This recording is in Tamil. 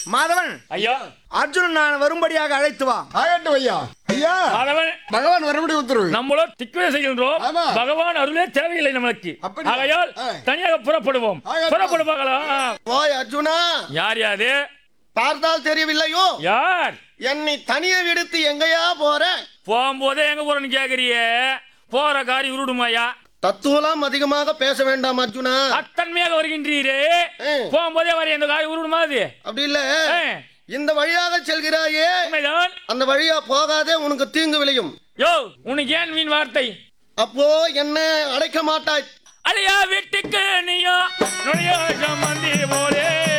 மாதவன் ஐயா அர்ஜுனன் நான் வரும்படியாக அழைத்து வா ஆகட்டும் ஐயா ஐயா மாதவன் பகவான் மறுபடியும் உத்தரவு நம்மளோ திக்குவே செய்கின்றோம் ஆமா. பகவான் அருளே தேவையில்லை நம்மளுக்கு அப்படியா? ஆகையால் ஆ. தனியாக புறப்படுவோம் ஆகட்டும். புறப்படு பார்க்கலாம் ஓய் அர்ஜுனா யார் யாது பார்த்தால் தெரியவில்லையோ யார் என்னை தனியே விடுத்து எங்கயா போற போகும்போதே எங்க போறேன்னு கேக்குறியே போற காரி உருடுமாயா தத்துவலாம் அதிகமாக பேச வேண்டாம் அர்ஜுனா அத்தன்மையாக வருகின்றீரே ஆ. போகும்போதே வர இந்த காரி உருடுமா அது அப்படி இல்ல ஆ. இந்த வழியாக செல்கிறாயே உண்மைதான் அந்த வழியா போகாதே உனக்கு தீங்கு விளையும் யோ உனக்கு ஏன் மீன் வார்த்தை அப்போ என்ன அடைக்க மாட்டாய் அழியா வீட்டுக்கு நீயோ நுழைய சம்பந்தி போலே